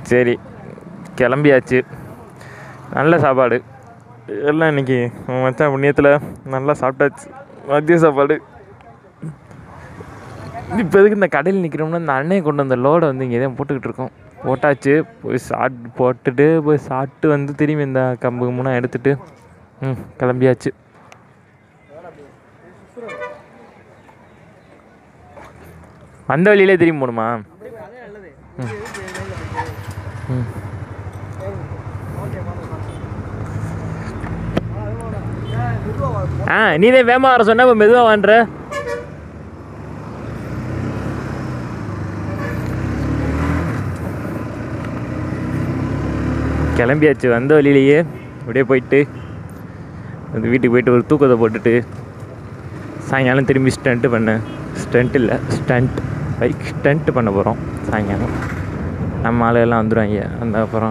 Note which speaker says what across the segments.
Speaker 1: சரி கிளம்பியாச்சு நல்ல சாப்பாடு எல்லாம் இன்னைக்கு மச்சான் புண்ணியத்தில் நல்லா சாப்பிட்டாச்சு மதிய சாப்பாடு இப்போ எதுக்கு இந்த கடையில் நிற்கிறோம்னா இந்த அண்ணன் கொண்டு வந்த லோடை வந்து இங்கே தான் போட்டுக்கிட்டு இருக்கோம் போட்டாச்சு போய் சாப்பிட்டு போட்டுட்டு போய் சாப்பிட்டு வந்து திரும்பி இந்த கம்பு மூணா எடுத்துட்டு ம் கிளம்பியாச்சு அந்த வழியிலே திரும்பி போகணுமா ம். ம் ஆ நீதே வேமா வர சொன்ன இப்போ மெதுவாக வான்ற கிளம்பியாச்சு வந்த வழியிலேயே அப்படியே போயிட்டு அந்த வீட்டுக்கு போயிட்டு ஒரு தூக்கத்தை போட்டுட்டு சாயங்காலம் திரும்பி ஸ்டண்ட்டு பண்ணேன் ஸ்டண்ட் இல்லை ஸ்டண்ட் பைக் ஸ்டண்ட் பண்ண போகிறோம் சாயங்காலம் நம்ம ஆளுகள்லாம் வந்துடுவாங்க அந்த அப்புறம்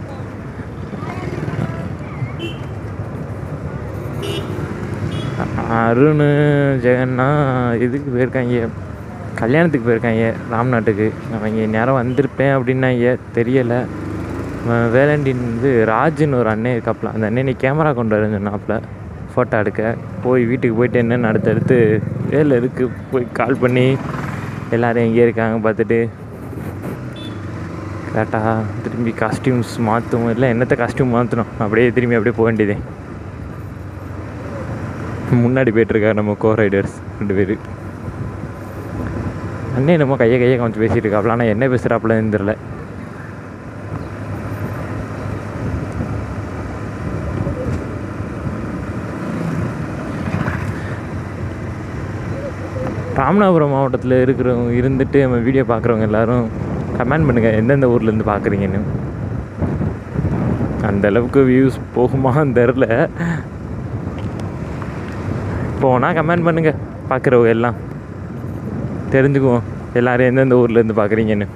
Speaker 1: அருண் ஜெகன்னா இதுக்கு போயிருக்காங்க கல்யாணத்துக்கு போயிருக்காங்க ராம்நாட்டுக்கு அவங்க நேரம் வந்திருப்பேன் அப்படின்னாங்க தெரியலை அவன் வேலண்டின் வந்து ராஜுன்னு ஒரு அண்ணன் இருக்காப்புல அந்த அண்ணன் கேமரா கொண்டு வரேன்னு சொன்னாப்புல ஃபோட்டோ எடுக்க போய் வீட்டுக்கு போயிட்டு என்னென்னு அடுத்தடுத்து வேலை இருக்குது போய் கால் பண்ணி எல்லோரும் எங்கே இருக்காங்க பார்த்துட்டு கரெக்டாக திரும்பி காஸ்டியூம்ஸ் மாற்றவும் இல்லை என்னத்தை காஸ்டியூம் மாற்றணும் அப்படியே திரும்பி அப்படியே போக வேண்டியதே முன்னாடி போயிட்டுருக்காரு நம்ம கோ ரைடர்ஸ் ரெண்டு பேர் அண்ணே என்னமோ கையை கையை காமிச்சு பேசிட்டு இருக்காப்புல ஆனால் என்ன பேசுகிறாப்புலன்னு தெரில ராமநாதபுரம் மாவட்டத்தில் இருக்கிறவங்க இருந்துட்டு நம்ம வீடியோ பார்க்குறவங்க எல்லாரும் கமெண்ட் பண்ணுங்கள் எந்தெந்த ஊர்லேருந்து பார்க்குறீங்கன்னு அந்த அளவுக்கு வியூஸ் போகுமான்னு தெரில போனால் கமெண்ட் பண்ணுங்கள் பார்க்குறவங்க எல்லாம் தெரிஞ்சுக்குவோம் எல்லோரும் எந்தெந்த ஊர்லேருந்து பார்க்குறீங்கன்னு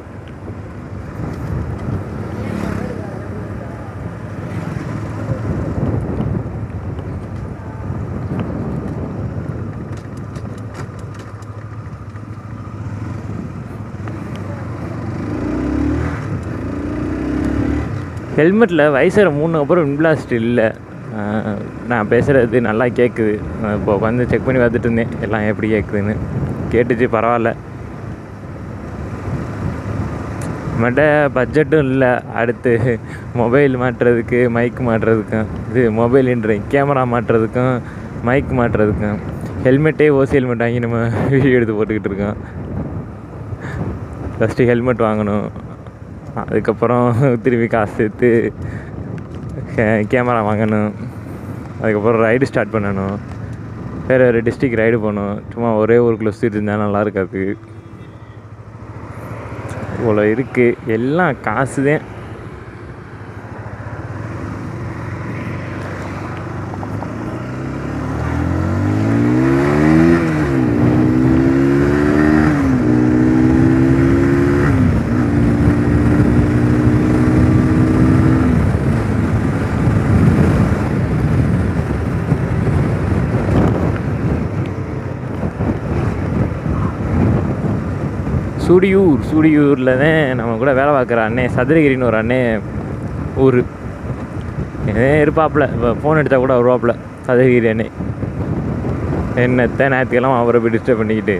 Speaker 1: ஹெல்மெட்டில் வயசரை மூணு அப்புறம் இன்பிளாஸ்ட் இல்லை நான் பேசுகிறது நல்லா கேட்குது நான் இப்போ உட்காந்து செக் பண்ணி பார்த்துட்டு இருந்தேன் எல்லாம் எப்படி கேட்குதுன்னு கேட்டுச்சு பரவாயில்ல நம்மகிட்ட பட்ஜெட்டும் இல்லை அடுத்து மொபைல் மாட்டுறதுக்கு மைக் மாட்டுறதுக்கும் இது மொபைலுன்றேன் கேமரா மாட்டுறதுக்கும் மைக் மாட்டுறதுக்கும் ஹெல்மெட்டே ஓசி ஹெல்மெட் வாங்கி நம்ம வீடியோ எடுத்து போட்டுக்கிட்டு இருக்கோம் ஃபஸ்ட்டு ஹெல்மெட் வாங்கணும் அதுக்கப்புறம் திரும்பி காசு சேர்த்து கே- கேமரா வாங்கணும் அதுக்கப்புறம் ரைடு ஸ்டார்ட் பண்ணணும் வேறு வேறு டிஸ்ட்ரிக் ரைடு போகணும் சும்மா ஒரே ஊருக்குள்ளே சுற்றிட்டு இருந்தால் நல்லா இருக்காது இவ்வளோ இருக்குது எல்லாம் காசு தான் சூடியூர் சூடியூரில் தான் நம்ம கூட வேலை பார்க்குற அண்ணே சதுரகிரின்னு ஒரு அண்ணே ஊர் ஏதே இருப்பாப்புல இப்போ ஃபோன் எடுத்தால் கூட வருவாப்புல சதுரகிரி அண்ணே என்னத்த ஞாயிற்றுக்கிழமை அவரை போய் டிஸ்டர்ப் பண்ணிக்கிட்டு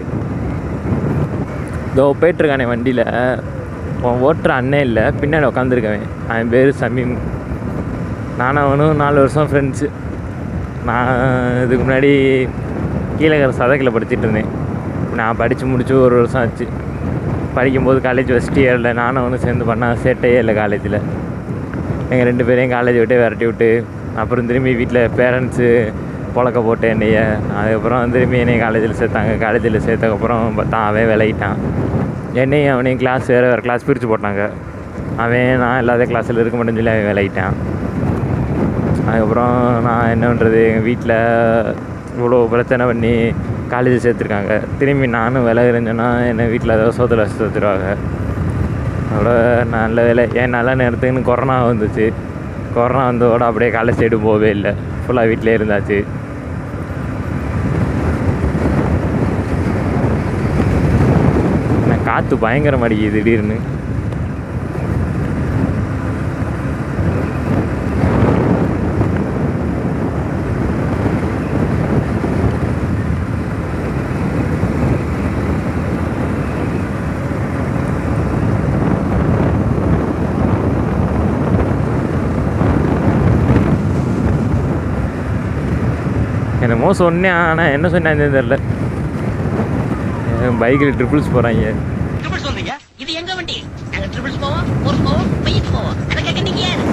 Speaker 1: இதோ போயிட்டுருக்கானே வண்டியில் அவன் ஓட்டுற அண்ணே இல்லை பின்னாடி உட்காந்துருக்கவன் அவன் பேர் சமீம் நானும் அவனும் நாலு வருஷம் ஃப்ரெண்ட்ஸு நான் இதுக்கு முன்னாடி கீழகர சதக்கில் படிச்சிட்டு இருந்தேன் நான் படித்து முடிச்சு ஒரு வருஷம் ஆச்சு படிக்கும்போது காலேஜ் ஃபஸ்ட் இயரில் நானும் அவனும் சேர்ந்து பண்ணா சேட்டையே இல்லை காலேஜில் எங்கள் ரெண்டு பேரையும் காலேஜ் விட்டு விரட்டி விட்டு அப்புறம் திரும்பி வீட்டில் பேரண்ட்ஸு புழக்க போட்டு என்னைய அதுக்கப்புறம் திரும்பி என்னைய காலேஜில் சேர்த்தாங்க காலேஜில் சேர்த்ததுக்கப்புறம் பார்த்தா அவன் விலகிட்டான் என்னையும் அவனையும் கிளாஸ் வேறு வேறு கிளாஸ் பிரித்து போட்டாங்க அவன் நான் இல்லாத கிளாஸில் இருக்க மாட்டேன்னு சொல்லி அவன் விலகிட்டான் அதுக்கப்புறம் நான் என்ன பண்ணுறது எங்கள் வீட்டில் இவ்வளோ பிரச்சனை பண்ணி காலேஜ் சேர்த்துருக்காங்க திரும்பி நானும் விலகுறேன்னு சொன்னால் என்னை வீட்டில் ஏதோ சோத்துல வச்சு வச்சுருவாங்க அதோட நல்ல வேலை ஏன் நல்ல நேரத்துக்குன்னு கொரோனா வந்துச்சு கொரோனா வந்ததோட அப்படியே காலேஜ் சைடு போகவே இல்லை ஃபுல்லாக வீட்டிலே இருந்தாச்சு நான் காற்று பயங்கரம் அடிக்குது திடீர்னு என்னமோ சொன்னேன் ஆனால் என்ன சொன்னேன்னு தெரில பைக்கில் ட்ரிபிள்ஸ் போகிறாங்க
Speaker 2: ட்ரிபிள்ஸ் வந்தீங்க இது எங்க வண்டி நாங்க ட்ரிபிள்ஸ் போவோம் ஃபோர்ஸ் போவோம் பைக் போவோம் அதை கேட்க நீங்க யாரு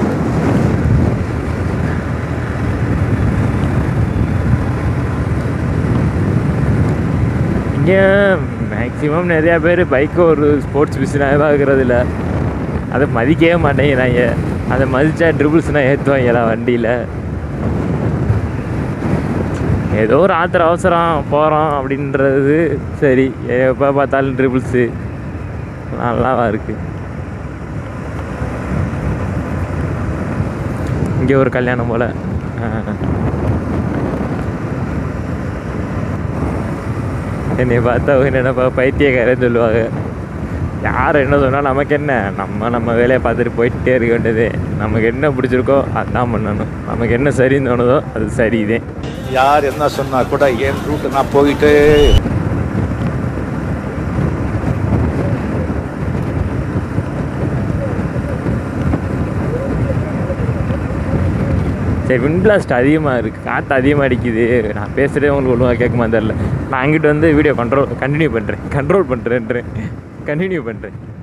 Speaker 1: இங்கே மேக்ஸிமம் நிறையா பேர் பைக்கை ஒரு ஸ்போர்ட்ஸ் பிஸ்னாக ஆகிறது இல்லை அதை மதிக்கவே மாட்டேங்கிறாங்க அதை மதித்தா ட்ரிபிள்ஸ்னால் ஏற்றுவாங்களா வண்டியில் ஏதோ ஒரு ஆத்திர அவசரம் போகிறோம் அப்படின்றது சரி எப்போ பார்த்தாலும் ட்ரிபிள்ஸு நல்லாவா இருக்குது இங்கே ஒரு கல்யாணம் போல் என்னை பார்த்தா அவங்க நினைப்பா பைத்தியக்காரன்னு சொல்லுவாங்க யார் என்ன சொன்னால் நமக்கு என்ன நம்ம நம்ம வேலையை பார்த்துட்டு போயிட்டே இருக்க வேண்டியது நமக்கு என்ன பிடிச்சிருக்கோ அதான் பண்ணணும் நமக்கு என்ன சரின்னு தோணுதோ அது சரிதே
Speaker 3: யார் என்ன சொன்னா கூட என் ரூட் நான் போயிட்டு
Speaker 1: சரி விண்ட் பிளாஸ்ட் அதிகமாக இருக்குது காற்று அதிகமாக அடிக்குது நான் பேசுகிறதே உங்களுக்கு ஒழுங்காக கேட்குமா தெரில நான் அங்கிட்டு வந்து வீடியோ கண்ட்ரோல் கண்டினியூ பண்ணுறேன் கண்ட்ரோல் பண்ணுறேன்றேன் கண்டினியூ பண்ணுறேன்